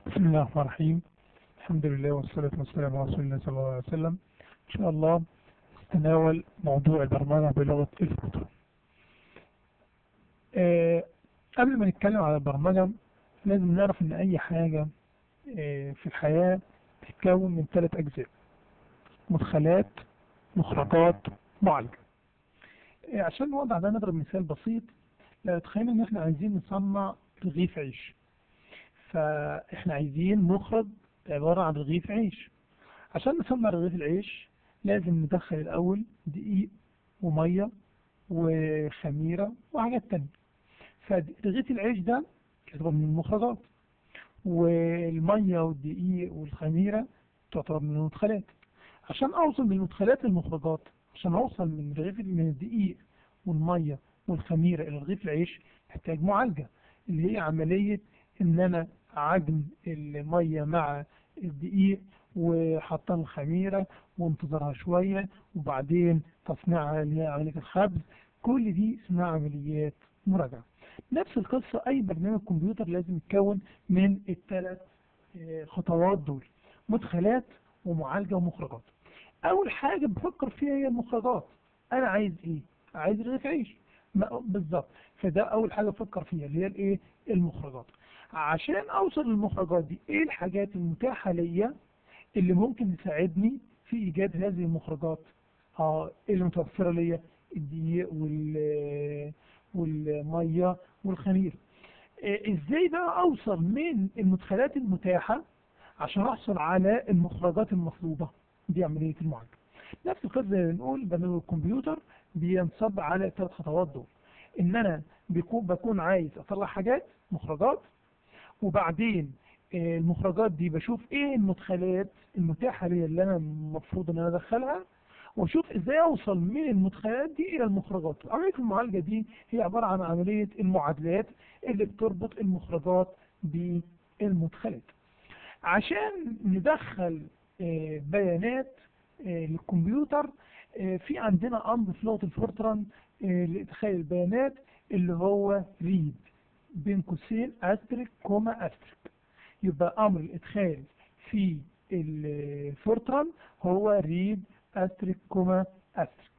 بسم الله الرحمن الرحيم الحمد لله والصلاة والسلام على رسول الله صلى الله عليه وسلم إن شاء الله نتناول موضوع البرمجة بلغة الفوتو آه قبل ما نتكلم على البرمجة لازم نعرف إن أي حاجة آه في الحياة تتكون من ثلاث أجزاء مدخلات مخرجات معالجة آه عشان نوضع ده نضرب مثال بسيط لو تخيلنا إن إحنا عايزين نصنع رغيف عيش فاحنا عايزين مخرج عبارة عن رغيف عيش عشان نصنع رغيف العيش لازم ندخل الأول دقيق ومية وخميرة وحاجات تانية فرغيف العيش ده يعتبر من المخرجات والمية والدقيق والخميرة تعتبر من المدخلات عشان أوصل من المدخلات للمخرجات عشان أوصل من رغيف من الدقيق والمية والخميرة إلى رغيف العيش محتاج معالجة اللي هي عملية إن أنا عجن المية مع الدقيق وحطها الخميرة وانتظرها شوية وبعدين تصنيعها اللي هي عملية الخبز كل دي اسمها عمليات مراجعة نفس القصة أي برنامج كمبيوتر لازم يتكون من الثلاث خطوات دول مدخلات ومعالجة ومخرجات أول حاجة بفكر فيها هي المخرجات أنا عايز إيه؟ عايز رغيف عيش بالظبط فده أول حاجة بفكر فيها اللي هي الإيه؟ المخرجات عشان اوصل للمخرجات دي ايه الحاجات المتاحة ليا اللي ممكن تساعدني في ايجاد هذه المخرجات اه اللي متوفرة ليا الدقيق وال والمية والخمير إيه ازاي بقى اوصل من المدخلات المتاحة عشان احصل على المخرجات المطلوبة دي عملية المعالجة نفس القصة زي ما بنقول برنامج الكمبيوتر بينصب على الثلاث خطوات دول ان انا بيكون بكون عايز اطلع حاجات مخرجات وبعدين المخرجات دي بشوف ايه المدخلات المتاحة لي اللي انا المفروض ان انا ادخلها واشوف ازاي اوصل من المدخلات دي الى المخرجات عملية المعالجة دي هي عبارة عن عملية المعادلات اللي بتربط المخرجات بالمدخلات عشان ندخل بيانات للكمبيوتر في عندنا امر في لغة الفورتران لادخال البيانات اللي هو ريد بين قوسين استريك كوما استريك يبقى امر الادخال في الفورتران هو ريد استريك كوما استريك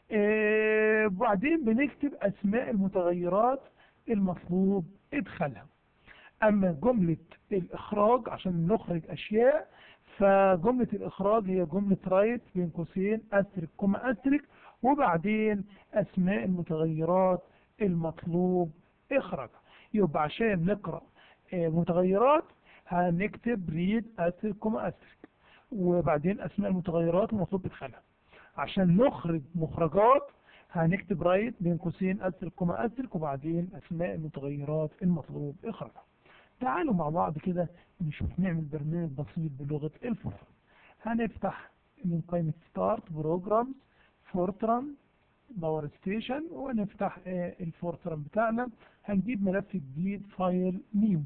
آه بعدين بنكتب اسماء المتغيرات المطلوب ادخالها اما جملة الاخراج عشان نخرج اشياء فجملة الاخراج هي جملة رايت بين قوسين استريك كوما استريك وبعدين اسماء المتغيرات المطلوب اخراجها يبقى عشان نقرأ متغيرات هنكتب ريد أسترك كوما أسترك وبعدين أسماء المتغيرات المطلوب إدخالها عشان نخرج مخرجات هنكتب رايت بين قوسين أسترك كوما أسترك وبعدين أسماء المتغيرات المطلوب إخراجها تعالوا مع بعض كده نشوف نعمل برنامج بسيط بلغة الفورتران هنفتح من قائمة ستارت بروجرامز فورتران باور ستيشن ونفتح الفورتران بتاعنا هنجيب ملف جديد فايل نيو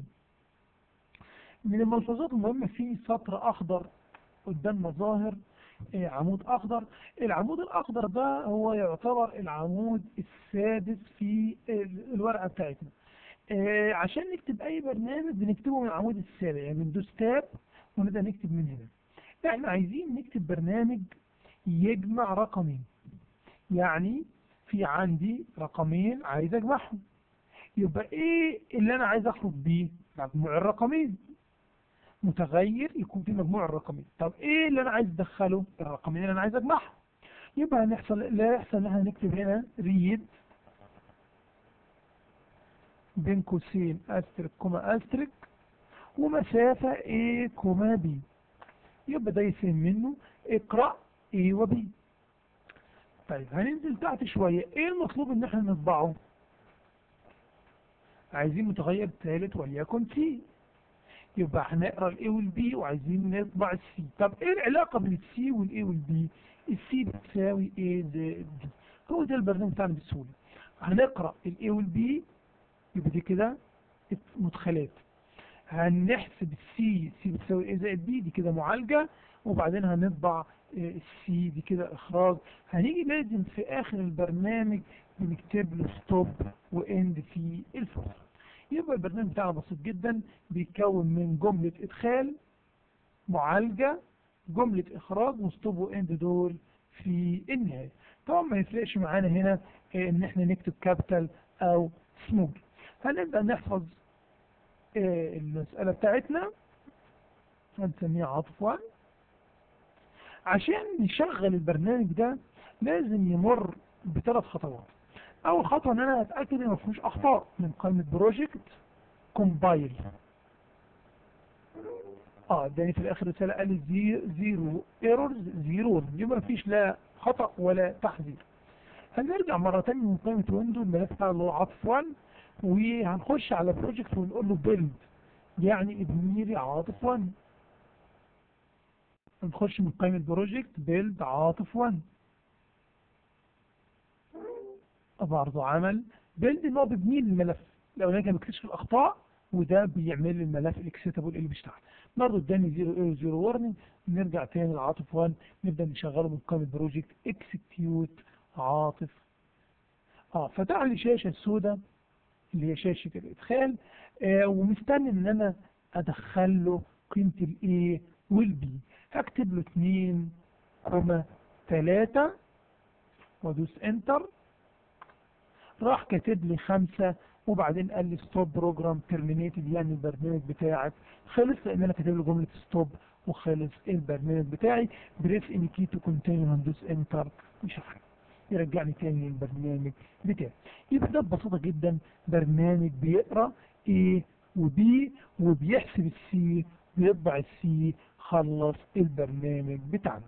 من الملحوظات المهمة في سطر اخضر قدامنا ظاهر عمود اخضر العمود الاخضر ده هو يعتبر العمود السادس في الورقة بتاعتنا عشان نكتب اي برنامج بنكتبه من العمود السابع يعني بندوس تاب ونبدأ نكتب من هنا احنا عايزين نكتب برنامج يجمع رقمين يعني في عندي رقمين عايز اجمعهم يبقى ايه اللي انا عايز اخرج بيه مجموع الرقمين متغير يكون في مجموع الرقمين طب ايه اللي انا عايز ادخله الرقمين اللي انا عايز اجمعهم يبقى هنحصل لا يحصل ان احنا نكتب هنا ريد بين قوسين استرك كوما استرك ومسافة A كوما B يبقى ده يفهم منه اقرأ A و B طيب هننزل تحت شوية ايه المطلوب ان احنا نطبعه عايزين متغير ثالث وليكن سي يبقى هنقرا الاي والبي وعايزين نطبع السي طب ايه العلاقة بين السي والاي والبي السي بتساوي ايه زائد بي هو ده البرنامج بتاعنا بسهولة هنقرا الاي والبي يبقى دي كده مدخلات هنحسب السي سي بتساوي ايه زائد بي دي كده معالجة وبعدين هنطبع السي دي كده اخراج هنيجي لازم في اخر البرنامج بنكتب له ستوب واند في الفورتران يبقى البرنامج بتاعنا بسيط جدا بيتكون من جملة ادخال معالجة جملة اخراج وستوب واند دول في النهاية طبعا ما يفرقش معانا هنا آه، ان احنا نكتب كابيتال او سمول هنبدأ نحفظ آه، المسألة بتاعتنا هنسميها عطف 1 عشان نشغل البرنامج ده لازم يمر بثلاث خطوات اول خطوه ان انا اتاكد ان ما فيهوش اخطاء من قائمه بروجكت كومبايل اه اداني في الاخر رساله قال لي زي- زيرو ايرورز زيرو يبقى ما فيش لا خطا ولا تحذير هنرجع مره ثانيه من قائمه ويندو الملف بتاع اللي هو عاطف 1 وهنخش على بروجكت ونقول له بيلد يعني ابني لي عاطف 1 نخش من قائمة بروجكت بيلد عاطف 1 برضه عمل بيلد ان هو بيبني لي الملف الاولاني كان بيكتشف الاخطاء وده بيعمل لي الملف الاكسيتابل اللي بيشتغل برضه اداني 0 0 وارنينج نرجع تاني لعاطف 1 نبدا نشغله من قائمة بروجكت اكسكيوت عاطف اه فتح لي شاشة سوداء اللي هي شاشة الادخال آه ومستني ان انا ادخل له قيمة الايه والبي هكتب له 2 كوما 3 وادوس انتر راح كاتب لي 5 وبعدين قال لي ستوب بروجرام ترمينيتد يعني البرنامج بتاعك خلص لان انا كاتب له جمله ستوب وخلص البرنامج بتاعي بريس ان كي تو كونتينيو هندوس انتر مش عارف يرجعني تاني للبرنامج بتاعي يبقى ده ببساطه جدا برنامج بيقرا A وبي وبيحسب السي بيطبع السي خلص البرنامج بتاعنا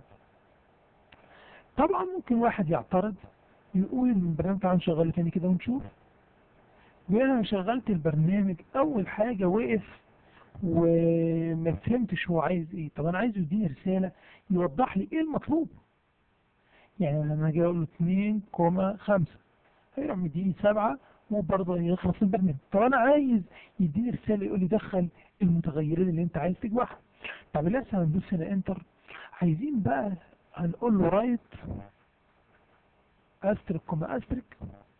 طبعا ممكن واحد يعترض يقول ان البرنامج تعالى نشغله تاني كده ونشوف بيقول انا شغلت البرنامج اول حاجة وقف وما فهمتش هو عايز ايه طب انا عايزه يديني رسالة يوضح لي ايه المطلوب يعني لما اجي اقول له 2.5 هيروح مديني 7 وبرضه يخلص البرنامج طب انا عايز يديني رسالة يقول لي دخل المتغيرين اللي انت عايز تجمعها طب لسه هندوس هنا انتر عايزين بقى هنقول له رايت استرك كوما استرك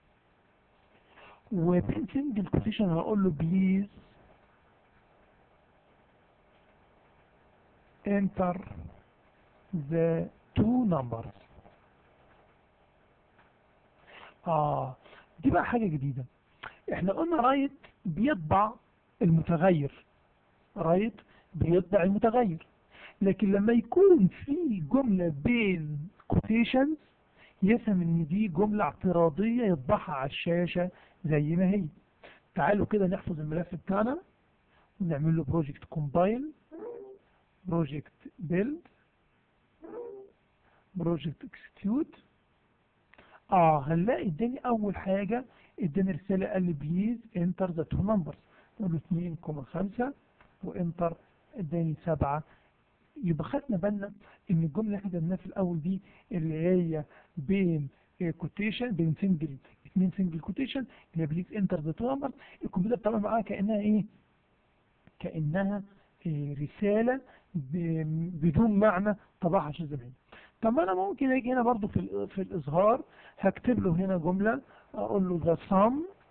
وبين سنجل كوتيشن هقول له بليز enter the two numbers اه دي بقى حاجة جديدة احنا قلنا رايت بيطبع المتغير رايت بيطبع المتغير لكن لما يكون في جملة بين quotations يفهم ان دي جملة اعتراضية يطبعها على الشاشة زي ما هي تعالوا كده نحفظ الملف بتاعنا ونعمل له بروجكت كومبايل بروجكت بيلد بروجكت اكستيوت اه هنلاقي اداني اول حاجة اداني رسالة قال لي بليز انتر ذا تو نمبرز نقول له 2.5 وانتر اداني 7 يبقى خدنا بالنا ان الجمله اللي احنا قلناها في الاول دي اللي هي بين كوتيشن بين سنجل اثنين سنجل كوتيشن اللي هي بليز انتر ذا تو نمبر الكمبيوتر طبعا معاها كانها ايه كانها إيه رساله ب- بدون معنى طبعها عشان زمان طب ما انا ممكن اجي هنا برضو في ال- في الاظهار هكتب له هنا جمله اقول له ذا sum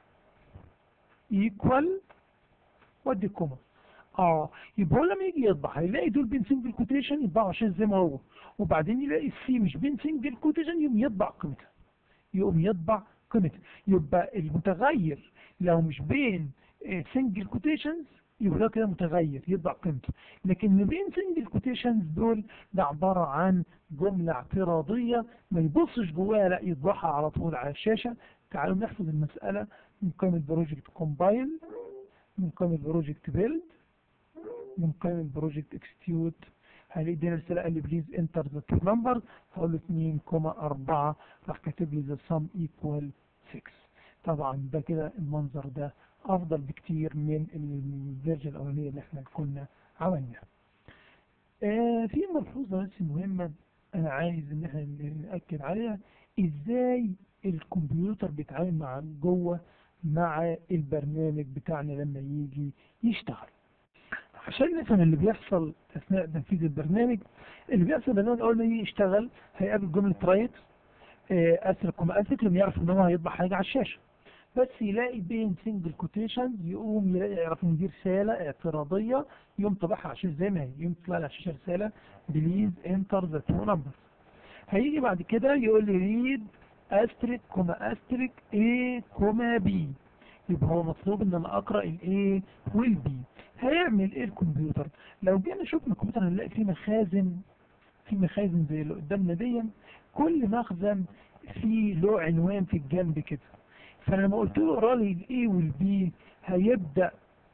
equal وادي كوما اه يبقى هو لما يجي يطبع هيلاقي دول بين سنجل كوتيشن يطبعوا عشان زي ما هو وبعدين يلاقي السي مش بين سنجل كوتيشن يقوم يطبع قيمتها يقوم يطبع قيمتها يبقى المتغير لو مش بين سنجل كوتيشنز يبقى ده كده متغير يطبع قيمته لكن اللي بين سنجل كوتيشنز دول ده عبارة عن جملة اعتراضية ما يبصش جواها لا يطبعها على طول على الشاشة تعالوا نحفظ المسألة من قائمة بروجكت كومبايل من قائمة بروجكت بيلد من قائمة بروجكت اكستيوت هلاقي دي رسالة قال لي بليز انتر ذا تو نمبر هقول له 2.4 راح كاتب لي ذا سم ايكوال 6 طبعا ده كده المنظر ده افضل بكتير من الفيرجن الاولانيه اللي احنا كنا عملناها. آه في ملحوظه بس مهمه انا عايز ان احنا ناكد عليها ازاي الكمبيوتر بيتعامل مع جوه مع البرنامج بتاعنا لما يجي يشتغل. عشان نفهم اللي بيحصل اثناء تنفيذ البرنامج اللي بيحصل ان اول ما يجي يشتغل هيقابل جمله رايت اسرق وما اسرق لما يعرف ان هو هيطبع حاجه على الشاشه بس يلاقي بين سنجل كوتيشنز يقوم يلاقي يعرف ان دي رسالة اعتراضية يقوم طبعها على الشاشة زي ما هي يقوم تطلع لي على الشاشة رسالة بليز انتر ذا تو نمبرز هيجي بعد كده يقول لي ريد استريك كوما استريك A كوما B يبقى هو مطلوب ان انا اقرا الاي والبي هيعمل ايه الكمبيوتر لو جينا شفنا الكمبيوتر هنلاقي فيه مخازن في مخازن زي اللي قدامنا دي كل مخزن فيه له عنوان في الجنب كده فانا لما قلت له اقرا لي الاي والبي هيبدا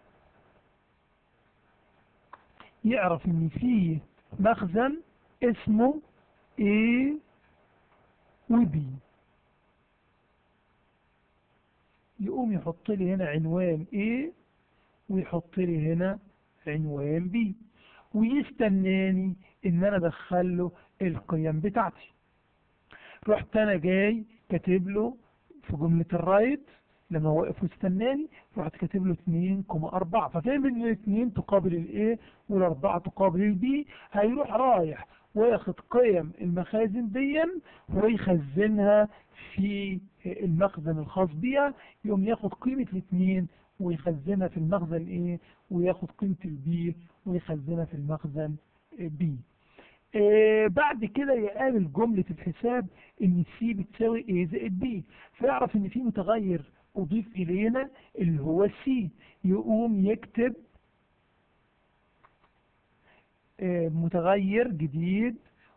يعرف ان فيه مخزن اسمه A وB يقوم يحط لي هنا عنوان A ويحط لي هنا عنوان B ويستناني ان انا ادخل له القيم بتاعتي رحت انا جاي كاتب له في جملة الرايت لما وقف واستناني رحت كاتب له 2,4 ففهم ان الاثنين تقابل الايه والاربعة تقابل البي هيروح رايح وياخد قيم المخازن دي ويخزنها في المخزن الخاص بيها يقوم ياخد قيمة الاثنين ويخزنها في المخزن ايه وياخد قيمة البي ويخزنها في المخزن بي آه بعد كده يقابل جملة الحساب ان سي بتساوي A زائد B فيعرف ان في متغير اضيف الينا اللي هو سي يقوم يكتب آه متغير جديد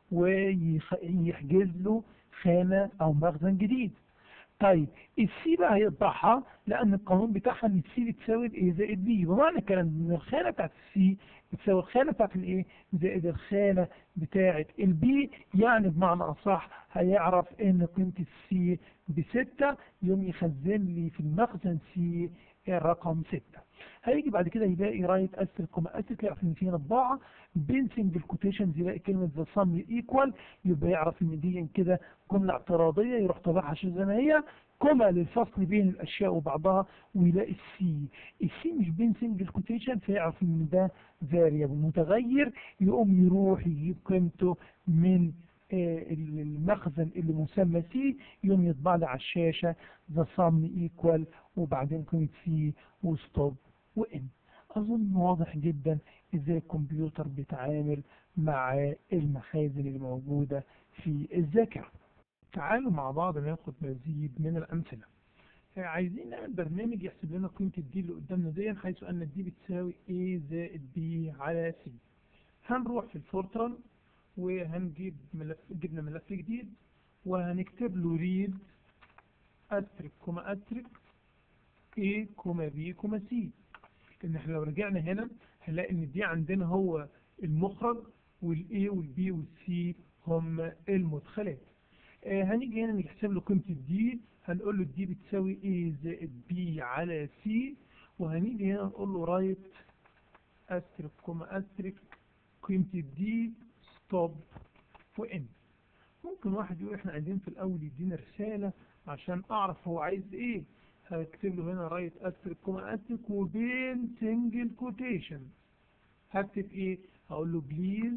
ويحجز له خانة او مخزن جديد طيب السي بقى هيطبعها لان القانون بتاعها ان السي بتساوي الايه زائد بي بمعنى الكلام ان الخانه بتاعت السي بتساوي الخانه بتاعت الايه زائد الخانه بتاعت البي يعني بمعنى اصح هيعرف ان قيمه السي بستة يوم يخزن لي في المخزن سي الرقم ستة هيجي بعد كده يلاقي رايت استر كوما استر يعرف ان في هنا طباعه بين سنجل كوتيشنز يلاقي كلمه ذا سم ايكوال يبقى يعرف ان دي كده جمله اعتراضيه يروح طبعها زي ما هي كوما للفصل بين الاشياء وبعضها ويلاقي السي السي مش بين سنجل كوتيشن فيعرف ان ده فاريبل متغير يقوم يروح يجيب قيمته من المخزن اللي مسمى سي يوم يطبع لي على الشاشة ذا sum equal وبعدين قيمة سي وستوب وان اظن واضح جدا ازاي الكمبيوتر بيتعامل مع المخازن الموجودة في الذاكرة تعالوا مع بعض ناخد مزيد من الامثلة عايزين نعمل برنامج يحسب لنا قيمة الدي اللي قدامنا دي حيث ان الدي بتساوي A زائد B على C هنروح في الفورتران وهنجيب ملف جبنا ملف جديد وهنكتب له ريد اترك كوما اترك A كوما B كوما C لان احنا لو رجعنا هنا هنلاقي ان دي عندنا هو المخرج والاي والبي والسي هم المدخلات آه هنيجي هنا نحسب له قيمة الدي هنقول له الدي بتساوي A زائد B على C وهنيجي هنا نقول له رايت استرك كوما استرك قيمة الدي ستوب وان ممكن واحد يقول احنا عايزين في الاول يدينا رسالة عشان اعرف هو عايز ايه هكتب له هنا رايت استرك كوما استرك وبين سنجل كوتيشن هكتب ايه هقول له بليز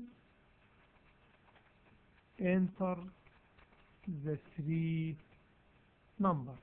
enter the three numbers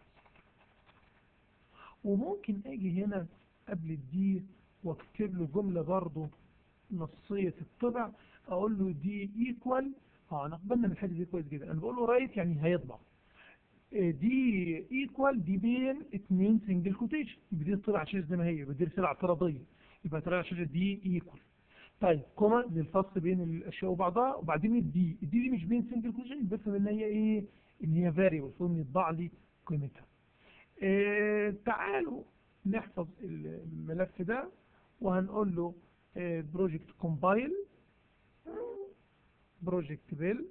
وممكن اجي هنا قبل الدي واكتب له جملة برضو نصية الطبع اقول له دي ايكوال اه انا قبلنا من الحته دي كويس جدا انا بقول له رايت يعني هيطبع دي ايكوال دي بين اتنين سنجل كوتيشن يبقى دي طلع شاشه زي ما هي يبقى دي رساله اعتراضيه يبقى طلع شاشه دي ايكوال طيب كوما للفصل بين الاشياء وبعضها وبعدين الدي الدي دي مش بين سنجل كوتيشن بفهم ان هي ايه ان هي فاريبل فهم يطبع لي قيمتها اه تعالوا نحفظ الملف ده وهنقول له بروجكت كومبايل بروجكت بيل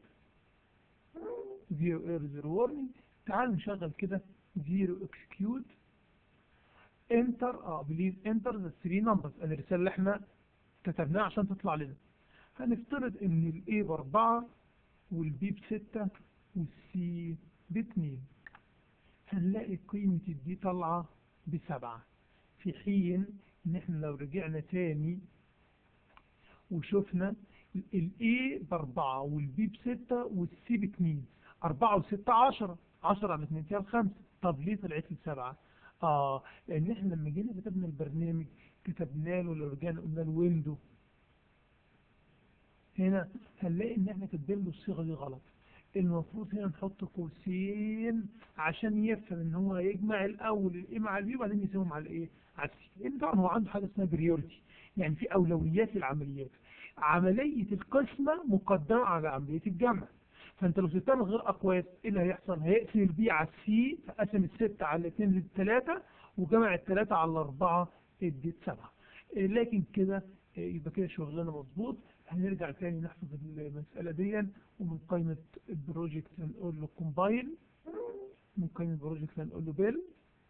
زيرو اير زيرو وورنينج تعالوا نشغل كده زيرو اكسكيوت انتر اه بليز انتر ذا 3 نمبرز الرساله اللي احنا كتبناها عشان تطلع لنا هنفترض ان الاي باربعة والبي بستة والسي باتنين هنلاقي قيمة الدي طالعة بسبعة في حين ان احنا لو رجعنا تاني وشفنا الاي باربعة والبي بستة والسي باتنين اربعة وستة عشرة عشرة على اتنين فيها الخمسة طب ليه طلعت لي سبعة اه لان احنا لما جينا كتبنا البرنامج كتبنا له لو رجعنا قلنا له ويندو هنا هنلاقي ان احنا كاتبين له الصيغه دي غلط المفروض هنا نحط قوسين عشان يفهم ان هو يجمع الاول الايه مع البي وبعدين يسيبهم على الايه على السي لان طبعا هو عنده حاجه اسمها بريورتي يعني في اولويات للعمليات عمليه القسمه مقدمه على عمليه الجمع فانت لو سبتها من غير اقواس ايه اللي هيحصل هيقسم البي على السي فقسم الستة على الاثنين للثلاثة وجمع الثلاثة على الاربعة اديت سبعة إيه لكن كده إيه يبقى كده شغلنا مظبوط هنرجع تاني نحفظ المسألة دي ومن قائمة البروجكت هنقول له كومبايل من قائمة البروجكت هنقول له بيل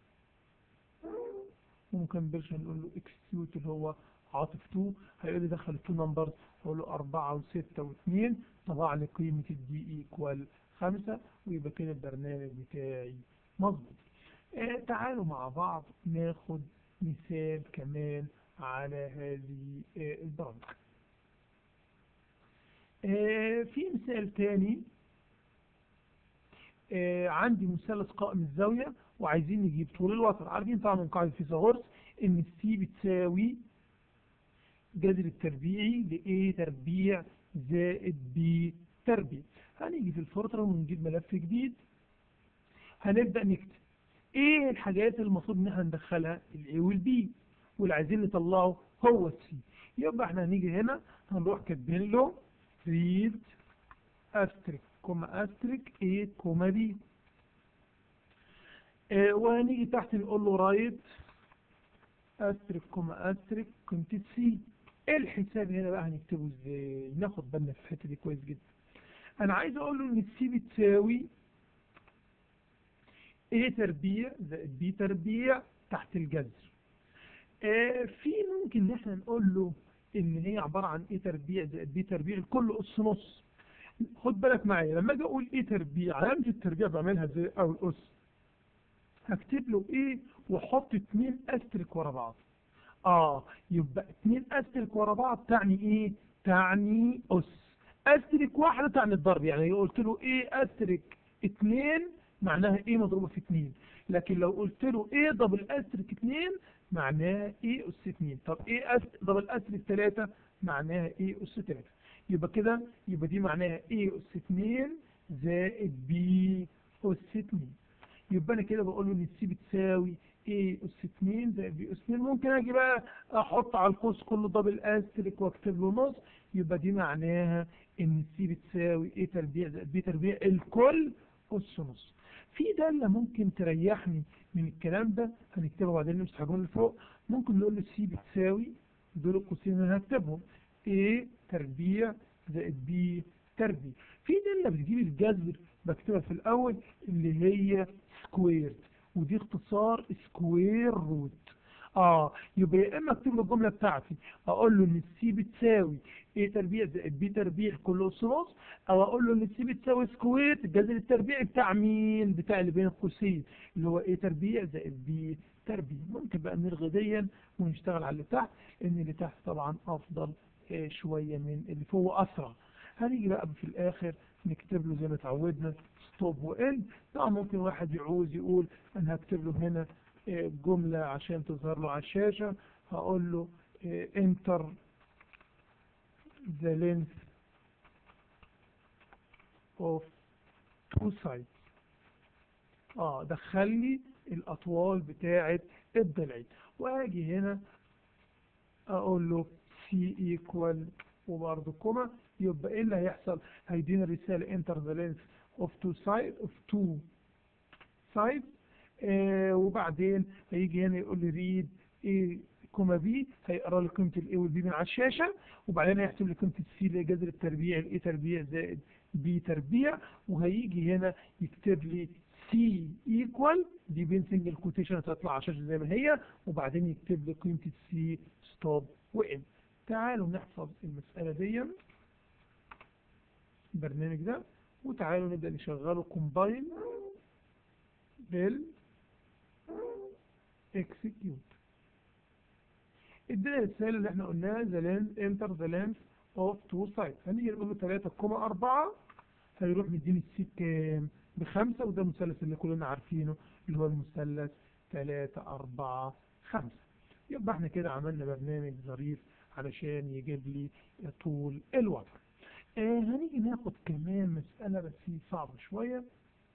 وممكن بيرش هنقول له اكسكيوت اللي هو عاطف 2 هيقول لي دخل التو نمبرز هقول له 4 و6 و2 طبع لي قيمة الدي ايكوال 5 ويبقى كده البرنامج بتاعي مظبوط آه تعالوا مع بعض ناخد مثال كمان على هذه آه البرامج آه في مثال تاني آه عندي مثلث قائم الزاوية وعايزين نجيب طول الوتر عارفين طبعا من قاعدة فيثاغورس ان السي بتساوي جذر التربيعي ل A تربيع زائد B تربيع هنيجي في الفورترا ونجيب ملف جديد هنبدأ نكتب ايه الحاجات اللي المفروض ان احنا ندخلها ال A وال B واللي عايزين نطلعه هو ال C يبقى احنا هنيجي هنا هنروح كاتبين له read استريك كوما استريك A كوما B اه وهنيجي تحت نقول له رايت استريك كوما استريك كنت سي الحساب هنا بقى هنكتبه ازاي ناخد بالنا في الحته دي كويس جدا انا عايز اقول له ان السي بتساوي A تربيع زائد B تربيع تحت الجذر آه في ممكن ان احنا نقول له ان هي عبارة عن A تربيع زائد B تربيع الكل اس نص خد بالك معايا لما اجي اقول A تربيع علامة التربيع بعملها زي او الاس هكتب له A واحط اتنين استرك ورا بعض اه يبقى اتنين استرك ورا بعض تعني ايه تعني اس استرك واحدة تعني الضرب يعني لو قلت له ايه استرك اتنين معناها ايه مضروبة في اتنين لكن لو قلت له ايه دبل استرك اتنين معناها ايه اس اتنين طب ايه أس دبل استرك تلاتة معناها ايه اس تلاتة يبقى كده يبقى دي معناها ايه اس اتنين زائد بي اس اتنين يبقى انا كده بقول له ان السي بتساوي ايه اس 2 زائد بي اس 2 ممكن اجي بقى احط على القوس كله دبل استريك واكتب له نص يبقى دي معناها ان السي بتساوي ايه تربيع زائد بي تربيع الكل اس نص في دالة ممكن تريحني من الكلام ده هنكتبها وبعدين نمسح الجمله اللي فوق ممكن نقول له السي بتساوي دول القوسين اللي هكتبهم ايه تربيع زائد بي تربيع في دالة بتجيب الجذر بكتبها في الاول اللي هي سكويرد ودي اختصار سكوير روت اه يبقى يا اما اكتب له الجمله بتاعتي اقول له ان السي بتساوي ايه تربيع زائد بي تربيع كله اس نص او اقول له ان السي بتساوي سكوير الجذر التربيعي بتاع مين بتاع اللي بين القوسين اللي هو ايه تربيع زائد بي تربيع ممكن بقى نلغي ديا ونشتغل على اللي تحت لان اللي تحت طبعا افضل آه شويه من اللي فوق اسرع هنيجي بقى في الاخر نكتب له زي ما اتعودنا ستوب وان طبعا ممكن واحد يعوز يقول انا هكتب له هنا جملة عشان تظهر له على الشاشة هقول له enter the length of two sides اه دخل لي الاطوال بتاعة الضلعين واجي هنا اقول له c equal وبرضه كوما يبقى ايه اللي هيحصل هيدينا رسالة enter the length of two sides of two sides آه وبعدين هيجي هنا يقول لي ريد ايه كوما بي هيقرا لي قيمه الاي والبي من على الشاشه وبعدين هيحسب لي قيمه السي اللي هي جذر التربيع الاي تربيع زائد بي تربيع وهيجي هنا يكتب لي سي ايكوال دي بين سنجل كوتيشن هتطلع على الشاشه زي ما هي وبعدين يكتب لي قيمه السي ستوب وان تعالوا نحفظ المساله دي البرنامج ده وتعالوا نبدا نشغله كومباين بال execute ادينا الرسالة اللي احنا قلناها the length enter the length of two sides هنيجي نقول له 3 كوما 4 هيروح مديني السي بكام بخمسة وده المثلث اللي كلنا عارفينه اللي هو المثلث 3 4 5 يبقى احنا كده عملنا برنامج ظريف علشان يجيب لي طول الوتر آه هنيجي ناخد كمان مسألة بس هي صعبة شوية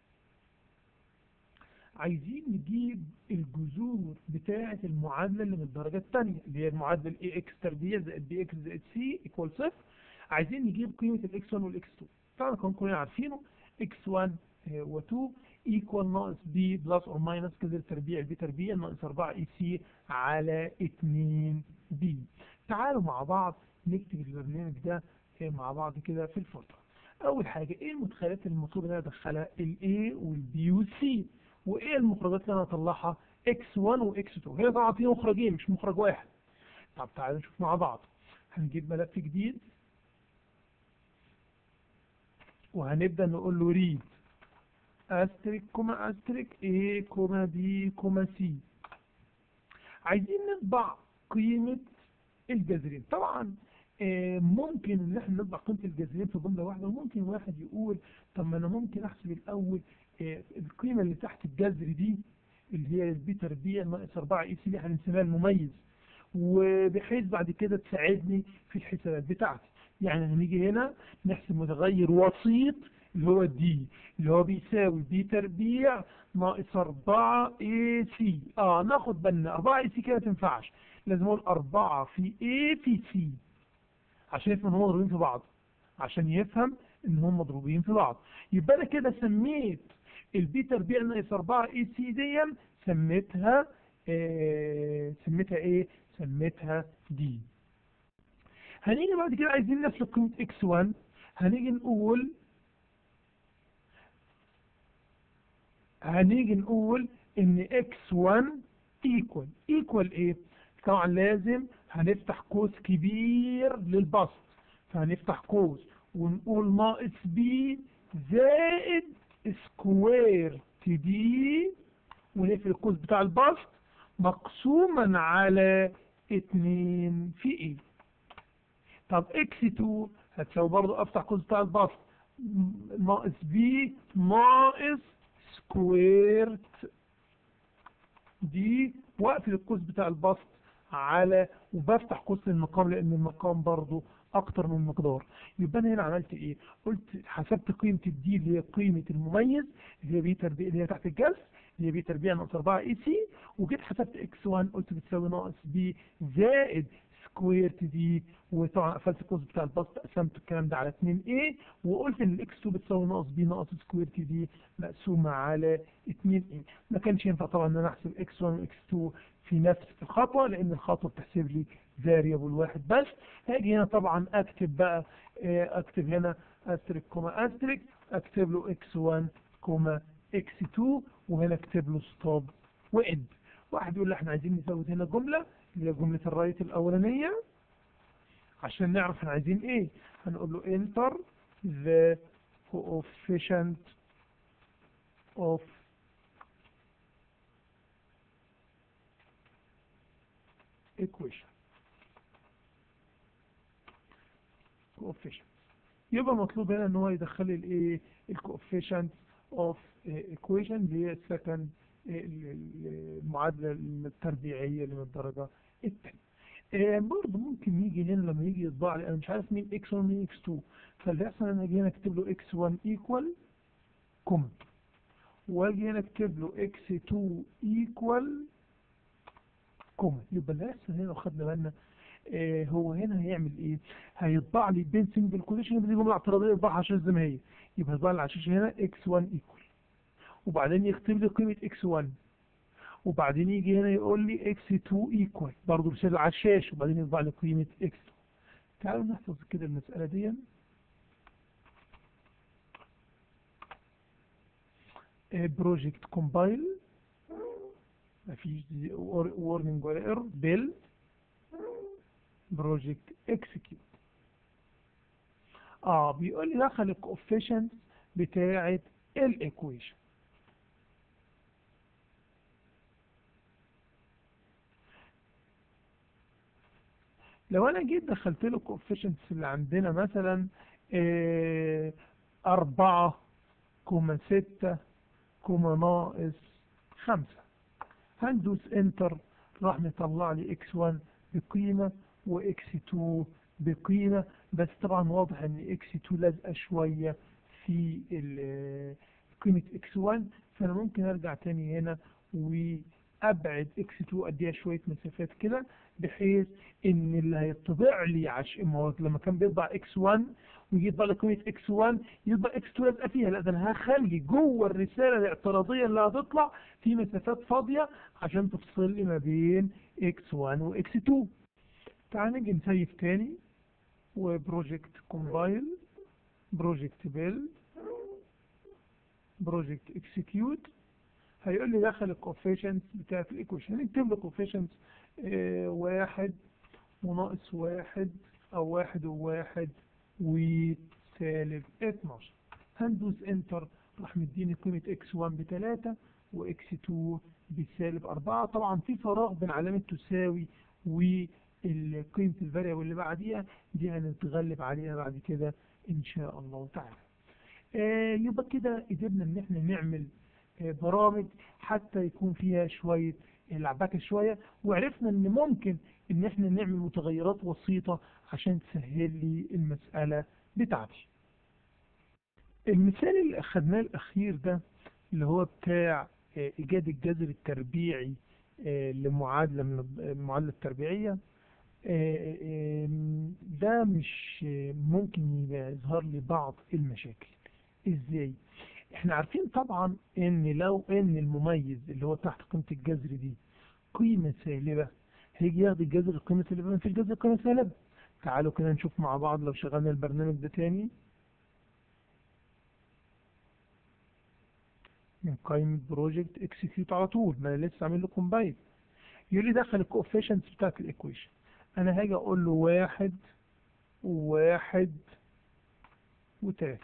عايزين نجيب الجذور بتاعة المعادلة اللي من الدرجة الثانية اللي هي المعادلة الاي اكس تربيع زائد بي اكس زائد سي ايكوال صفر عايزين نجيب قيمة الاكس 1 والاكس 2 طبعا كنا كلنا عارفينه اكس 1 و 2 ايكوال ناقص بي بلس اور ماينس كذا تربيع البي تربيع ناقص 4 اي سي على 2 بي تعالوا مع بعض نكتب البرنامج ده مع بعض كده في الفترة اول حاجة ايه المدخلات المطلوب ان انا ادخلها الاي والبي والسي وايه المخرجات اللي انا اطلعها x1 وx2 هنا طبعا في مخرجين مش مخرج واحد طب تعالوا نشوف مع بعض هنجيب ملف جديد وهنبدأ نقول له ريد استريك كوما استريك A كوما B كوما C عايزين نطبع قيمة الجذرين طبعا آه، ممكن ان احنا نطبع قيمة الجذرين في جملة واحدة وممكن واحد يقول طب ما انا ممكن احسب الاول آه، القيمة اللي تحت الجذر دي اللي هي البي تربيع ناقص 4 اي سي اللي احنا بنسميها المميز وبحيث بعد كده تساعدني في الحسابات بتاعتي يعني هنيجي هنا نحسب متغير وسيط اللي هو دي اللي هو بيساوي بي تربيع ناقص 4 اي سي اه ناخد بالنا 4 اي سي كده ما تنفعش لازم اقول 4 في اي في سي عشان يفهم ان هم مضروبين في بعض عشان يفهم ان هم مضروبين في بعض يبقى انا كده سميت البي تربيع ناقص 4 اي سي دي سميتها آه سميتها ايه سميتها دي هنيجي بعد كده عايزين نفس قيمة x1 هنيجي نقول هنيجي نقول ان x1 equal equal ايه طبعا لازم هنفتح قوس كبير للبسط فهنفتح قوس ونقول ناقص b زائد سكوير تي دي ونقفل القوس بتاع البسط مقسوما على 2 في ايه طب اكس 2 هتساوي برضه افتح قوس بتاع البسط ناقص بي ناقص سكويرت دي واقفل القوس بتاع البسط على وبفتح قوس المقام لان المقام برضه اكتر من المقدار يبقى انا هنا عملت ايه قلت حسبت قيمه الدي اللي هي قيمه المميز اللي هي بي تربيع اللي هي تحت الجذر اللي هي بي تربيع ناقص 4 اي سي وجيت حسبت اكس 1 قلت بتساوي ناقص بي زائد سكويرت دي وطبعا قفلت القوس بتاع البسط قسمت الكلام ده على 2 a وقلت ان الاكس 2 بتساوي ناقص بي ناقص سكويرت دي مقسومه على 2 a ما كانش ينفع طبعا ان انا احسب اكس 1 واكس 2 في نفس الخطوه لان الخطوه بتحسب لي فاريبل واحد بس هاجي هنا طبعا اكتب بقى اكتب هنا استريك كوما استريك اكتب له اكس 1 كوما اكس 2 وهنا اكتب له ستوب واند واحد يقول لي احنا عايزين نزود هنا جمله اللي هي جمله الرايت الاولانيه عشان نعرف احنا عايزين ايه هنقول له enter the coefficient of equation coefficient يبقى مطلوب هنا ان هو يدخل لي الايه الكوفيشنت اوف equation اللي هي السكند المعادله التربيعيه اللي من الدرجه الثانيه آه برضه ممكن يجي هنا لما يجي يطبع لي انا مش عارف مين x1 ومين x2 فاللي يحصل انا اجي هنا اكتب له x1 equal كوما واجي هنا اكتب له x2 equal كوما يبقى اللي هيحصل هنا لو خدنا بالنا آه هو هنا هيعمل ايه هيطبع لي بين سنجل كونديشن دي جمله اعتراضيه يطبعها عشان زي ما هي يبقى يطبع لي على الشاشه هنا x1 equal وبعدين يكتب لي قيمه x1 وبعدين يجي هنا يقول لي x2 equal برضه رسالة على الشاشة وبعدين يطبع لي قيمة x2 تعالوا نحفظ كده المسألة دي بروجكت كومبايل مفيش warning ولا ايرور بيل بروجكت اكسكيوت اه بيقول لي دخل الكوفيشنت بتاعة الايكويشن لو انا جيت دخلت له الكوفيشنتس اللي عندنا مثلا اه أربعة كوما ستة كوما ناقص خمسة هندوس انتر راح مطلع لي اكس 1 بقيمة واكس 2 بقيمة بس طبعا واضح ان اكس 2 لازقة شوية في قيمة اكس 1 فانا ممكن ارجع تاني هنا وابعد اكس 2 اديها شوية مسافات كده بحيث ان اللي هيطبع لي عش ما لما كان بيطبع اكس 1 ويجي يطبع لي قيمة اكس 1 يطبع اكس 2 لازقة فيها لا ده انا هخلي جوه الرسالة الاعتراضية اللي هتطلع في مسافات فاضية عشان تفصل لي ما بين اكس 1 واكس 2 تعال نيجي نسيف تاني وبروجكت كومبايل بروجكت بيلد بروجكت اكسكيوت هيقول لي دخل الكوفيشنت بتاعت الايكويشن هنكتب له كوفيشنت اه واحد وناقص واحد او واحد وواحد وسالب 12 هندوس انتر راح مديني قيمة اكس 1 بتلاتة واكس 2 بسالب 4 طبعا في فراغ بين علامة تساوي وقيمة الفاريبل اللي بعديها دي هنتغلب عليها بعد كده ان شاء الله تعالى آه يبقى كده قدرنا ان احنا نعمل آه برامج حتى يكون فيها شوية لعبكة شوية وعرفنا ان ممكن ان احنا نعمل متغيرات وسيطة عشان تسهل لي المسألة بتاعتي المثال اللي اخدناه الاخير ده اللي هو بتاع آه ايجاد الجذر التربيعي لمعادلة من المعادلة التربيعية ده مش ممكن يظهر لي بعض المشاكل ازاي احنا عارفين طبعا ان لو ان المميز اللي هو تحت قيمة الجذر دي قيمة سالبة هيجي ياخد الجذر القيمة السالبة في الجذر القيمة سالبة تعالوا كده نشوف مع بعض لو شغلنا البرنامج ده تاني من قائمة بروجكت اكسكيوت على طول ما انا لسه عامل له كومبايل يقول لي دخل الكوفيشنتس بتاعت الايكويشن انا هاجي اقول له واحد وواحد وتلاتة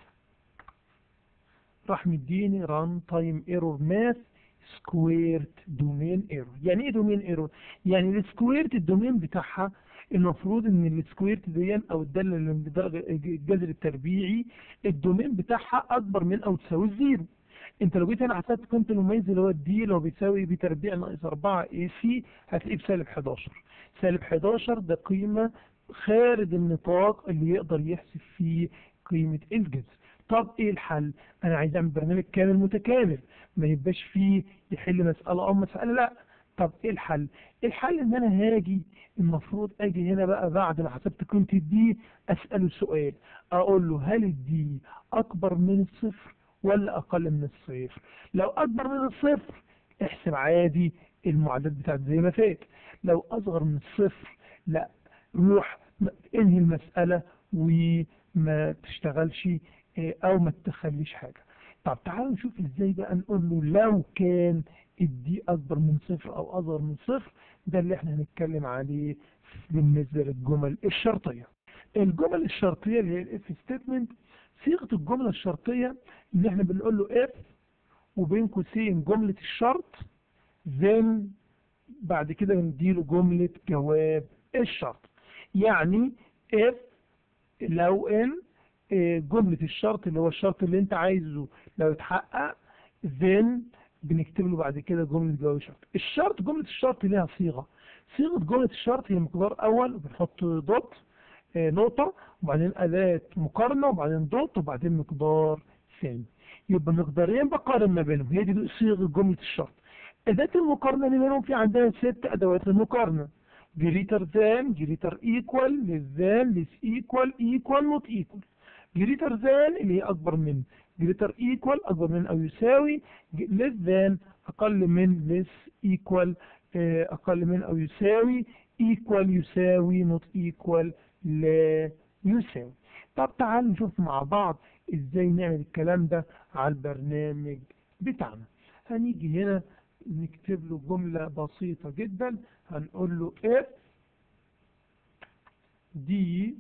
راح مديني ران تايم ايرور ماث سكويرت دومين ايرور يعني ايه دومين ايرور يعني السكويرت الدومين بتاعها المفروض ان السكويرت دي او الداله اللي بدرجه الجذر التربيعي الدومين بتاعها اكبر من او تساوي الزيرو انت لو جيت هنا حسبت قيمه المميز اللي هو الدي اللي هو بيساوي بي تربيع ناقص 4 اي سي هتلاقيه بسالب 11 سالب 11 ده قيمه خارج النطاق اللي يقدر يحسب فيه قيمه الجذر طب ايه الحل انا عايز اعمل برنامج كامل متكامل ما يبقاش فيه يحل مساله او مساله لا طب ايه الحل الحل ان انا هاجي المفروض اجي هنا بقى بعد ما حسبت قيمه الدي اساله سؤال اقول له هل الدي اكبر من الصفر ولا اقل من الصفر لو اكبر من الصفر احسب عادي المعادلات بتاعت زي ما فات لو اصغر من الصفر لا روح انهي المسألة وما تشتغلش او ما تخليش حاجة طب تعالوا نشوف ازاي بقى نقول له لو كان الدي اكبر من صفر او اصغر من صفر ده اللي احنا هنتكلم عليه بالنسبة للجمل الشرطية الجمل الشرطية اللي هي الاف ستيتمنت صيغة الجملة الشرطية ان احنا بنقول له اف وبين قوسين جملة الشرط then بعد كده بنديله جملة جواب الشرط يعني if لو ان جملة الشرط اللي هو الشرط اللي انت عايزه لو اتحقق then بنكتب له بعد كده جملة جواب الشرط الشرط جملة الشرط ليها صيغة صيغة جملة الشرط هي مقدار اول وبنحط دوت نقطة وبعدين أداة مقارنة وبعدين دوت وبعدين مقدار ثاني يبقى مقدارين بقارن ما بينهم هي دي صيغة جملة الشرط أداة المقارنة اللي بينهم في عندنا ست أدوات للمقارنة greater than greater equal less than less equal equal not equal greater than اللي هي أكبر من greater equal أكبر من أو يساوي less than أقل من less equal أقل من أو يساوي equal يساوي not equal لا يساوي طب تعال نشوف مع بعض ازاي نعمل الكلام ده على البرنامج بتاعنا هنيجي هنا نكتب له جملة بسيطة جدا هنقول له if دي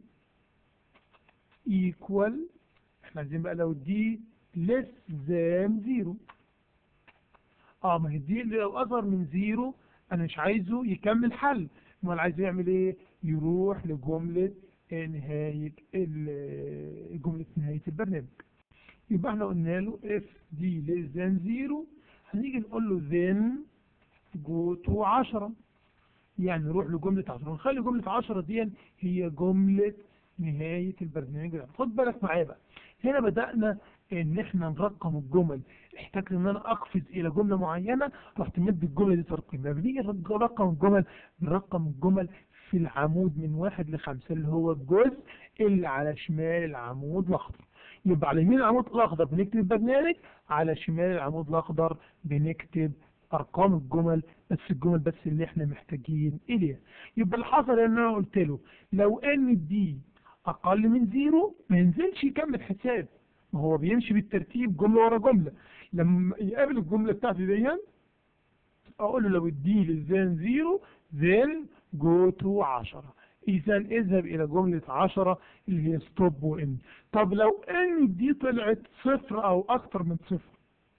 equal احنا عايزين بقى لو دي less than zero اه ما هي دي اللي لو اصغر من زيرو انا مش عايزه يكمل حل امال عايز يعمل ايه يروح لجملة نهاية جملة نهاية البرنامج يبقى احنا قلنا له if دي less than zero هنيجي نقول له then جو تو 10 يعني نروح لجملة 10 ونخلي جملة 10 دي هي جملة نهاية البرنامج ده خد بالك معايا بقى هنا بدأنا ان احنا نرقم الجمل احتاج ان انا اقفز الى جملة معينة رحت مد الجملة دي ترقيم لما بنيجي نرقم الجمل نرقم الجمل في العمود من واحد لخمسة اللي هو الجزء اللي على شمال العمود الاخضر يبقى على يمين العمود الاخضر بنكتب البرنامج على شمال العمود الاخضر بنكتب ارقام الجمل بس الجمل بس اللي احنا محتاجين اليها يبقى اللي حصل ان انا قلت له لو ان دي اقل من زيرو ما ينزلش يكمل حساب ما هو بيمشي بالترتيب جملة ورا جملة لما يقابل الجملة بتاعتي دي اقول له لو الدي للزان زيرو then go to 10 اذا اذهب الى جملة 10 اللي هي ستوب وان طب لو ان دي طلعت صفر او اكتر من صفر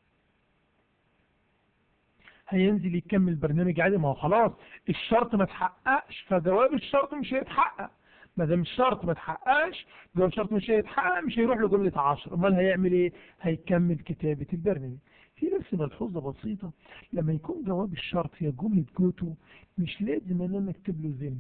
هينزل يكمل برنامج عادي ما هو خلاص الشرط ما اتحققش فجواب الشرط مش هيتحقق ما دام الشرط ما اتحققش جواب الشرط مش هيتحقق مش هيروح لجملة 10 امال هيعمل ايه هيكمل كتابة البرنامج في بس ملحوظة بسيطة لما يكون جواب الشرط هي جملة جوتو مش لازم ان انا اكتب له ذن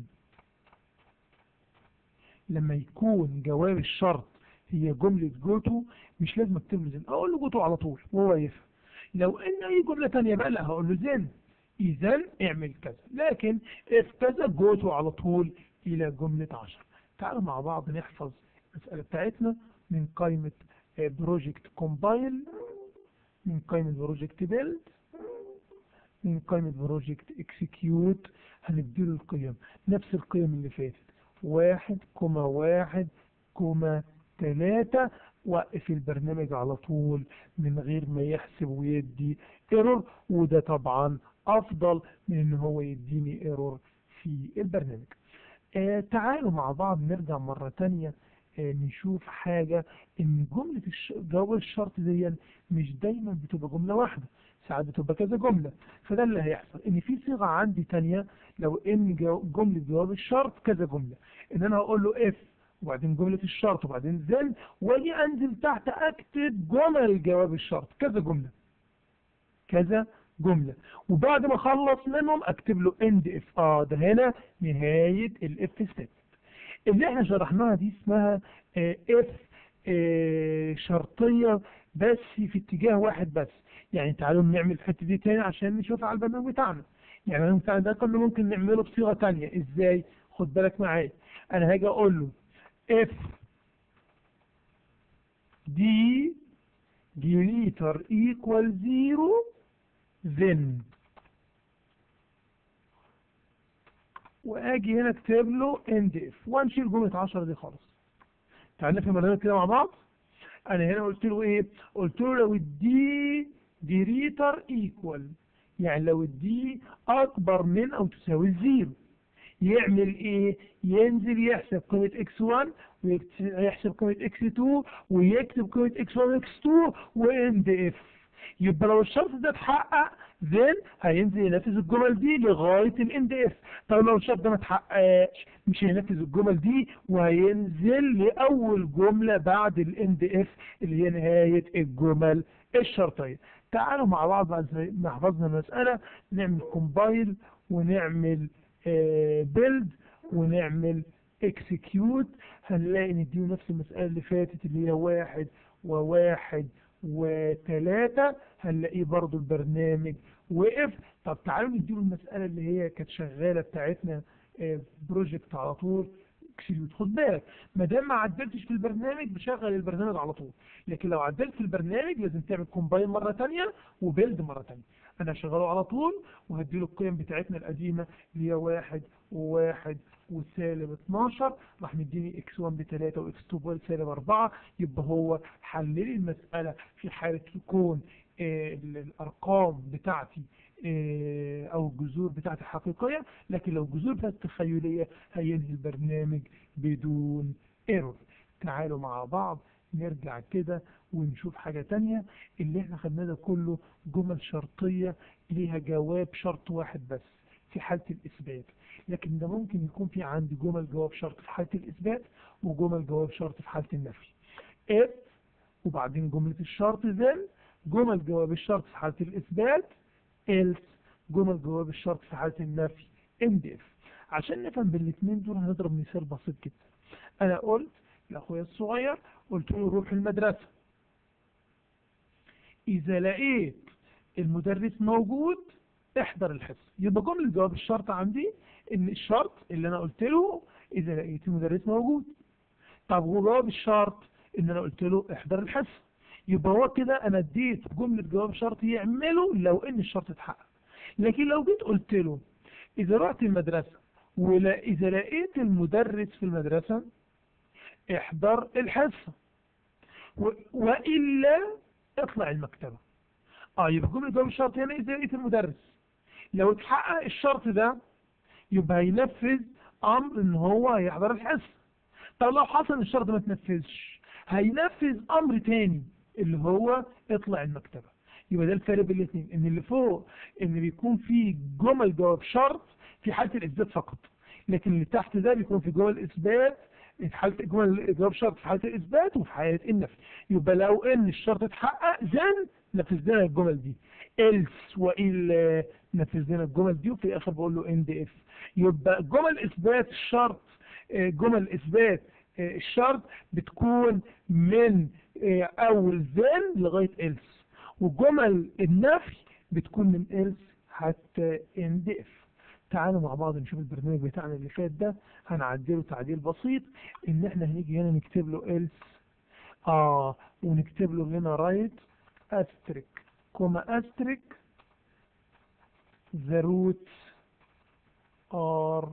لما يكون جواب الشرط هي جملة جوتو مش لازم اكتب له ذن اقول له جوتو على طول وهو يفهم لو ان اي جملة تانية بقى لا هقول له ذن اذا اعمل كذا لكن اف كذا جوتو على طول الى جملة 10 تعالوا مع بعض نحفظ المسألة بتاعتنا من قائمة بروجكت كومبايل من قائمة بروجكت بيلد من قائمة بروجكت اكسكيوت هنديله القيم نفس القيم اللي فاتت واحد كوما واحد كوما تلاتة وقف البرنامج على طول من غير ما يحسب ويدي ايرور وده طبعا افضل من ان هو يديني ايرور في البرنامج آه تعالوا مع بعض نرجع مرة تانية آه نشوف حاجة ان جملة الش... جواب الشرط دي مش دايما بتبقى جملة واحدة ساعات بتبقى كذا جملة فده اللي هيحصل ان في صيغة عندي تانية لو ان جو... جملة جواب الشرط كذا جملة ان انا هقول له اف وبعدين جملة الشرط وبعدين زن واجي انزل تحت اكتب جمل جواب الشرط كذا جملة كذا جملة وبعد ما اخلص منهم اكتب له اند اف اه ده هنا نهاية الاف ستيب اللي احنا شرحناها دي اسمها اف شرطية بس في اتجاه واحد بس يعني تعالوا نعمل الحتة دي تاني عشان نشوف على البرنامج بتاعنا يعني البرنامج بتاعنا ده كله ممكن نعمله بصيغة تانية ازاي خد بالك معايا انا هاجي اقول له اف دي جريتر ايكوال زيرو then واجي هنا اكتب له end if وانشيل جملة 10 دي خالص تعال نفهم البرنامج كده مع بعض انا هنا قلت له ايه قلت له لو الدي جريتر ايكوال يعني لو الدي اكبر من او تساوي الزيرو يعمل ايه ينزل يحسب قيمة x1 ويحسب قيمة x2 ويكتب قيمة x1 و x2 واند اف يبقى لو الشرط ده اتحقق then هينزل ينفذ الجمل دي لغاية الاند اف طب لو الشرط ده ما اتحققش مش هينفذ الجمل دي وهينزل لأول جملة بعد الاند اف اللي هي نهاية الجمل الشرطية تعالوا مع بعض بعد ما حفظنا المسألة نعمل كومبايل ونعمل بيلد ونعمل اكسكيوت هنلاقي نديه نفس المسألة اللي فاتت اللي هي واحد وواحد وثلاثة هنلاقيه برضو البرنامج وقف طب تعالوا نديله المسألة اللي هي كانت شغالة بتاعتنا بروجكت على طول اكسكيوت خد بالك ما دام ما عدلتش في البرنامج بشغل البرنامج على طول لكن لو عدلت في البرنامج لازم تعمل كومباين مرة تانية وبيلد مرة تانية انا هشغله على طول وهديله القيم بتاعتنا القديمة اللي هي واحد وواحد وسالب 12 راح مديني x1 ب 3 و x2 بسالب 4 يبقى هو حلل لي المسألة في حالة تكون آه الارقام بتاعتي آه او الجذور بتاعتي حقيقية لكن لو الجذور بتاعتي تخيلية هينهي البرنامج بدون ايرور تعالوا مع بعض نرجع كده ونشوف حاجة تانية اللي احنا خدناه ده كله جمل شرطية ليها جواب شرط واحد بس في حالة الإثبات لكن ده ممكن يكون في عندي جمل جواب شرط في حالة الإثبات وجمل جواب شرط في حالة النفي if وبعدين جملة الشرط then جمل جواب الشرط في حالة الإثبات else جمل جواب الشرط في حالة النفي MDF عشان نفهم بالاثنين دول هنضرب مثال بسيط جدا انا قلت لاخويا الصغير قلت له روح المدرسة اذا لقيت المدرس موجود احضر الحصة يبقى جملة جواب الشرط عندي ان الشرط اللي انا قلت له اذا لقيت المدرس موجود طب وجواب الشرط ان انا قلت له احضر الحصة يبقى هو كده انا اديت جملة جواب شرط يعمله لو ان الشرط اتحقق لكن لو جيت قلت له اذا رحت المدرسة ولا اذا لقيت المدرس في المدرسة احضر الحصة و... وإلا اطلع المكتبة اه يبقى جملة جواب الشرط هنا اذا لقيت المدرس لو اتحقق الشرط ده يبقى هينفذ امر ان هو هيحضر الحصة طب لو حصل الشرط ما تنفذش هينفذ امر تاني اللي هو اطلع المكتبة يبقى ده الفرق بين الاثنين ان اللي فوق ان بيكون في جمل جواب شرط في حالة الاثبات فقط لكن اللي تحت ده بيكون في جمل اثبات في حالة جمل جواب شرط في حالة الاثبات وفي حالة النفي يبقى لو ان الشرط اتحقق زين نفذنا الجمل دي else وإلا نفذنا الجمل دي وفي الاخر بقول له end if يبقى جمل اثبات الشرط جمل اثبات الشرط بتكون من اول then لغاية else وجمل النفي بتكون من else حتى end if تعالوا مع بعض نشوف البرنامج بتاعنا اللي فات ده هنعدله تعديل بسيط ان احنا هنيجي هنا نكتب له else اه ونكتب له هنا right asterisk كوما asterisk the roots are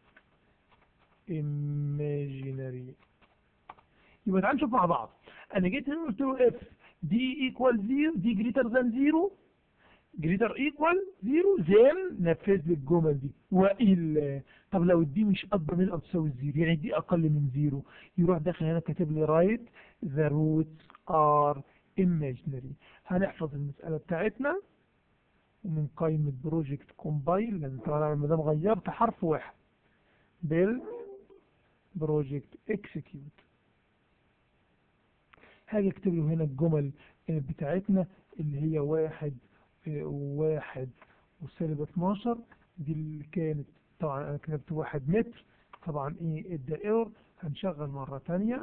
imaginary يبقى تعالوا نشوف مع بعض انا جيت هنا قلت له if دي equal 0 دي greater than 0 greater equal 0 then نفذ لي الجمل دي والا طب لو دي مش اكبر من او تساوي 0 يعني دي اقل من 0 يروح داخل هنا كاتب لي right the roots are imaginary هنحفظ المسألة بتاعتنا ومن قائمة بروجكت كومبايل لازم طبعا ما دام غيرت حرف واحد build project execute هاجي اكتب له هنا الجمل بتاعتنا اللي هي واحد واحد وسالب 12 دي اللي كانت طبعا انا كتبت واحد متر طبعا ايه ادى ايرور هنشغل مرة تانية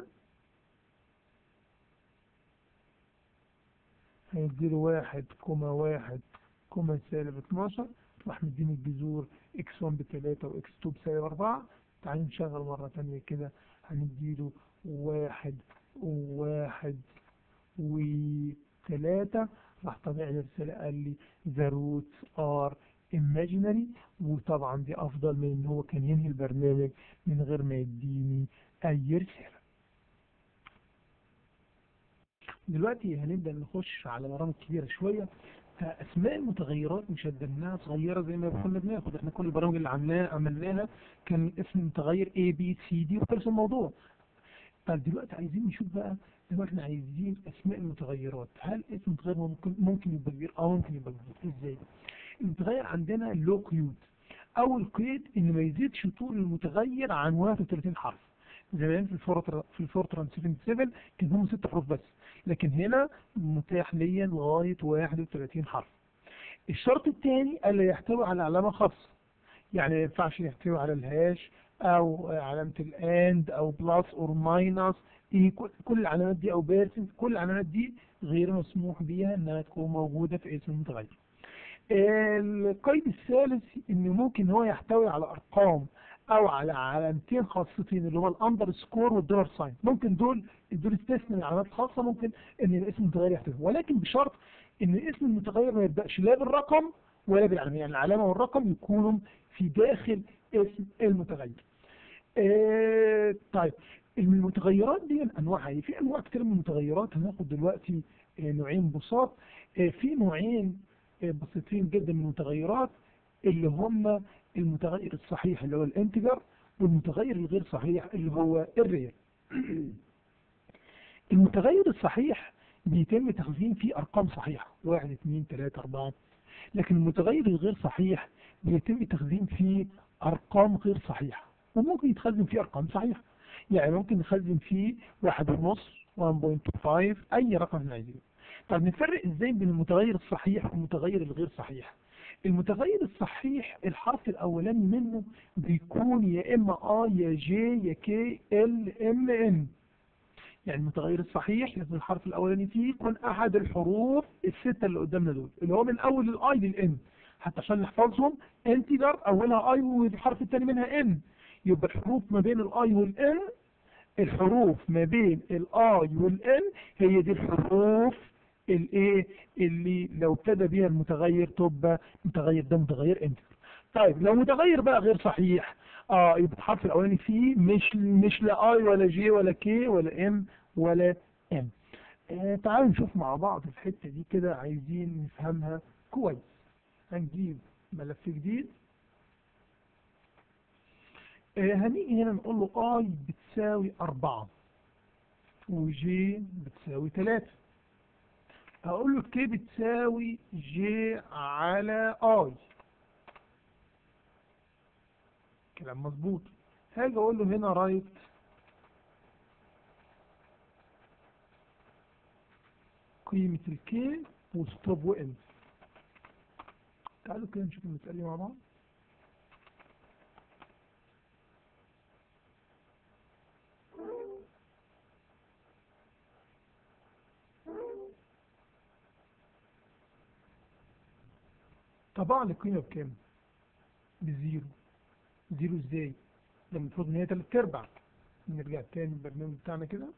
هيديله واحد كوما واحد كوما سالب 12 راح مديني الجذور x1 بتلاتة و x2 بسالب 4 تعالوا نشغل مرة تانية كده هنديله واحد وواحد وثلاثة راح طبيعي الرسالة قال لي the roots are imaginary وطبعا دي افضل من ان هو كان ينهي البرنامج من غير ما يديني اي رسالة دلوقتي هنبدأ نخش على برامج كبيرة شوية اسماء المتغيرات مش هدناها صغيرة زي ما كنا بناخد احنا كل البرامج اللي عملناها عملناها كان اسم متغير A B C D وخلص الموضوع طب دلوقتي عايزين نشوف بقى دلوقتي احنا عايزين اسماء المتغيرات هل اسم متغير ممكن ممكن يبقى كبير اه ممكن يبقى كبير ازاي المتغير عندنا لو قيود اول قيد ان ما يزيدش طول المتغير عن 31 حرف زمان في الفورتر في الفورتران 77 كان هم ست حروف بس لكن هنا متاح ليا لغايه 31 حرف الشرط الثاني الا يحتوي على علامه خاصه يعني ما ينفعش يحتوي على الهاش او علامة الاند او بلس اور ماينس كل العلامات دي او بيرسنت كل العلامات دي غير مسموح بيها انها تكون موجودة في اسم المتغير القيد الثالث ان ممكن هو يحتوي على ارقام او على علامتين خاصتين اللي هو الاندر سكور والدولار ساين ممكن دول دول استثناء من العلامات الخاصة ممكن ان الاسم المتغير يحتوي ولكن بشرط ان اسم المتغير ما يبدأش لا بالرقم ولا بالعلامة يعني العلامة والرقم يكونوا في داخل اسم المتغير آه طيب المتغيرات دي انواعها ايه في انواع كتير من المتغيرات هناخد دلوقتي آه نوعين بساط آه في نوعين آه بسيطين جدا من المتغيرات اللي هم المتغير الصحيح اللي هو الانتجر والمتغير الغير صحيح اللي هو الريال المتغير الصحيح بيتم تخزين فيه ارقام صحيحة واحد اثنين ثلاثة اربعة لكن المتغير الغير صحيح بيتم تخزين فيه ارقام غير صحيحة وممكن يتخزن فيه ارقام صحيحة يعني ممكن نخزن فيه واحد ونص 1.5 اي رقم احنا عايزينه طب نفرق ازاي بين المتغير الصحيح والمتغير الغير صحيح المتغير الصحيح الحرف الاولاني منه بيكون يا اما اي يا جي يا كي ال ام ان يعني المتغير الصحيح لازم الحرف الاولاني فيه يكون احد الحروف الستة اللي قدامنا دول اللي هو من اول الاي للان حتى عشان نحفظهم انتجر اولها اي والحرف الثاني منها ان يبقى الحروف ما بين الاي والان الحروف ما بين الاي والان هي دي الحروف الايه اللي لو ابتدى بيها المتغير تبقى المتغير ده متغير انتجر طيب لو متغير بقى غير صحيح اه يبقى الحرف الاولاني فيه مش مش لا اي ولا جي ولا كي ولا ام ولا ام آه تعالوا نشوف مع بعض الحته دي كده عايزين نفهمها كويس هنجيب ملف جديد آه هنيجي هنا نقول له اي بتساوي أربعة وجي بتساوي تلاتة هقول له كي بتساوي جي على اي كلام مظبوط هاجي اقول له هنا رايت قيمة الكي وستوب وان تعالوا كده نشوف المسألة مع بعض طبعا القيمة بكام؟ بزيرو زيرو ازاي؟ ده المفروض ان هي تلات ارباع نرجع تاني البرنامج بتاعنا كده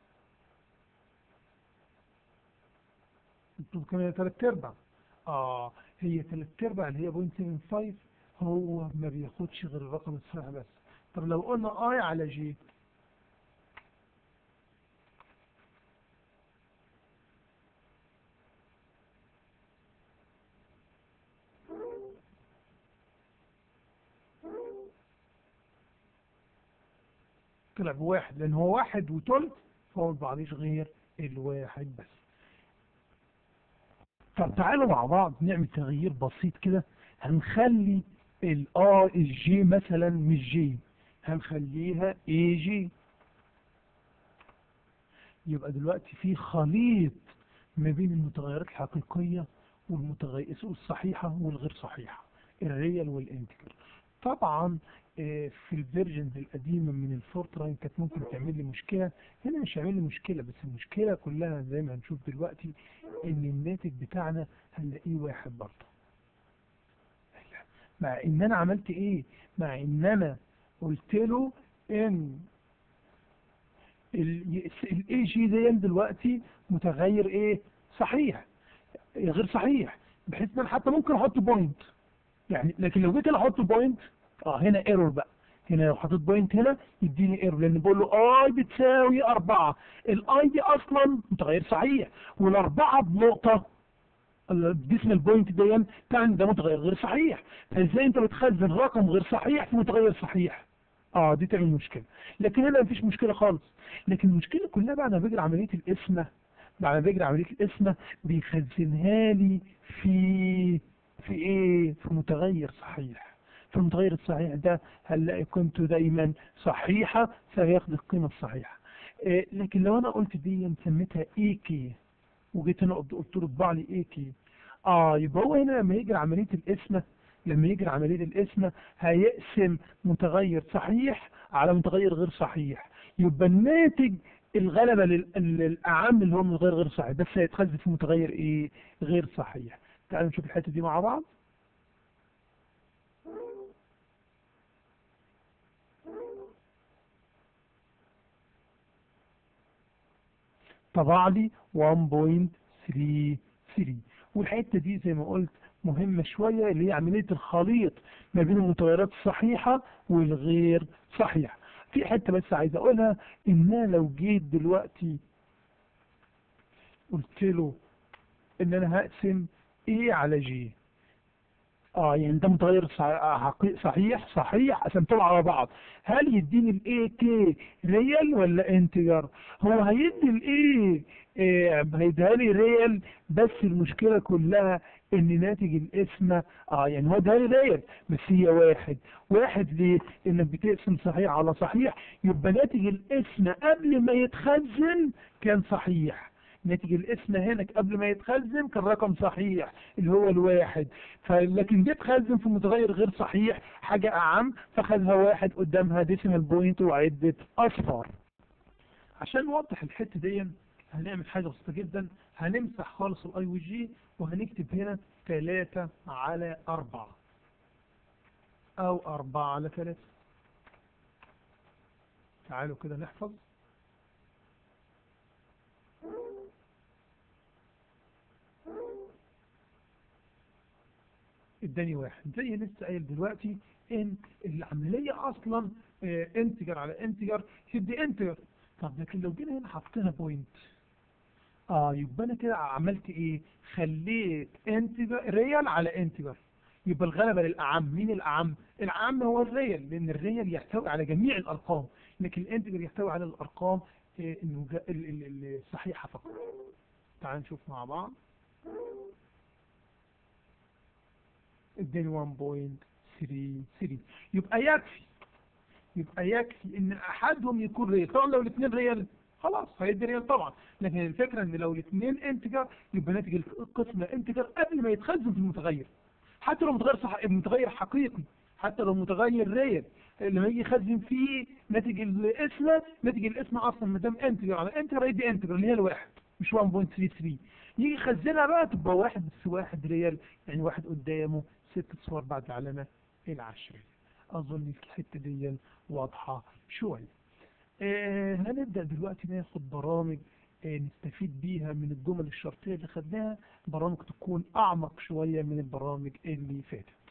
المفروض كمان هي تلات ارباع اه هي تلات ارباع اللي هي بوينت سيفن فايف هو ما بياخدش غير الرقم الصحيح بس طب لو قلنا اي على جي طلع بواحد لان هو واحد وتلت فهو ما بعضيش غير الواحد بس طب تعالوا مع بعض نعمل تغيير بسيط كده هنخلي الار الجي مثلا مش جي هنخليها اي جي يبقى دلوقتي في خليط ما بين المتغيرات الحقيقية والمتغيرات الصحيحة والغير صحيحة الريال والانتجر طبعا في الفيرجنز القديمة من الفورتراين كانت ممكن تعمل لي مشكلة هنا مش هيعمل لي مشكلة بس المشكلة كلها زي ما هنشوف دلوقتي ان الناتج بتاعنا هنلاقيه واحد برضه مع ان انا عملت ايه مع ان انا قلت له ان الاي جي دي دلوقتي متغير ايه صحيح غير صحيح بحيث ان انا حتى ممكن احط بوينت يعني لكن لو جيت انا احط بوينت اه هنا ايرور بقى هنا لو حطيت بوينت هنا يديني ايرور لان بقول له اي بتساوي أربعة الاي دي اصلا متغير صحيح والأربعة بنقطة الديسمال بوينت دي تعني ده متغير غير صحيح فازاي انت بتخزن رقم غير صحيح في متغير صحيح اه دي تعمل مشكلة لكن هنا مفيش مشكلة خالص لكن المشكلة كلها بعد ما بيجري عملية القسمة بعد ما بيجري عملية القسمة بيخزنها لي في في ايه في متغير صحيح فالمتغير الصحيح ده هنلاقي قيمته دايما صحيحة فهياخد القيمة الصحيحة إيه لكن لو انا قلت دي سميتها اي كي وجيت انا قلت له اطبع لي اي كي اه يبقى هو هنا لما يجري عملية القسمة لما يجري عملية القسمة هيقسم متغير صحيح على متغير غير صحيح يبقى الناتج الغلبة للأعم اللي هو متغير غير صحيح بس هيتخزن في متغير ايه غير صحيح تعالوا نشوف الحتة دي مع بعض طبع لي 1.33 والحتة دي زي ما قلت مهمة شوية اللي هي عملية الخليط ما بين المتغيرات الصحيحة والغير صحيحة في حتة بس عايز اقولها ان انا لو جيت دلوقتي قلت له ان انا هقسم ايه على جي اه يعني ده متغير صحيح صحيح قسمتهم على بعض هل يديني الاي كي ريال ولا انتجر هو هيدي الاي إيه هيديها لي ريال بس المشكله كلها ان ناتج القسمه اه يعني هو اداها لي ريال بس هي واحد واحد ليه انك بتقسم صحيح على صحيح يبقى ناتج القسمه قبل ما يتخزن كان صحيح ناتج الاسم هنا قبل ما يتخزن كان رقم صحيح اللي هو الواحد فلكن جه اتخزن في متغير غير صحيح حاجة اعم فخدها واحد قدامها ديسيمال بوينت وعدة اصفار عشان نوضح الحتة دي هنعمل حاجة بسيطة جدا هنمسح خالص الاي و جي وهنكتب هنا تلاتة على اربعة او اربعة على تلاتة تعالوا كده نحفظ اداني واحد زي لسه قايل دلوقتي ان العملية اصلا انتجر على انتجر تدي انتجر طب لكن لو جينا هنا حطينا بوينت اه يبقى انا كده عملت ايه خليت انتجر ريال على انتجر يبقى الغلبة للأعم مين الأعم الأعم هو الريال لأن الريال يحتوي على جميع الأرقام لكن الانتجر يحتوي على الأرقام آه، المج- ال- ال- ال- الصحيحة فقط تعال نشوف مع بعض اداني 1.33 يبقى يكفي يبقى يكفي ان احدهم يكون ريال طبعا لو الاثنين ريال خلاص هيدي ريال طبعا لكن الفكرة ان لو الاثنين انتجر يبقى ناتج القسم انتجر قبل ما يتخزن في المتغير حتى لو متغير صح متغير حقيقي حتى لو متغير ريال لما يجي يخزن فيه ناتج الاسم ناتج الاسم اصلا ما دام انتجر على انتجر هيدي انتجر اللي هي الواحد مش 1.33 يجي يخزنها بقى تبقى واحد بس واحد ريال يعني واحد قدامه ست صور بعد العلامة العشرية اظن الحتة دي واضحة شوية آه هنبدأ دلوقتي ناخد برامج آه نستفيد بيها من الجمل الشرطية اللي خدناها برامج تكون أعمق شوية من البرامج اللي فاتت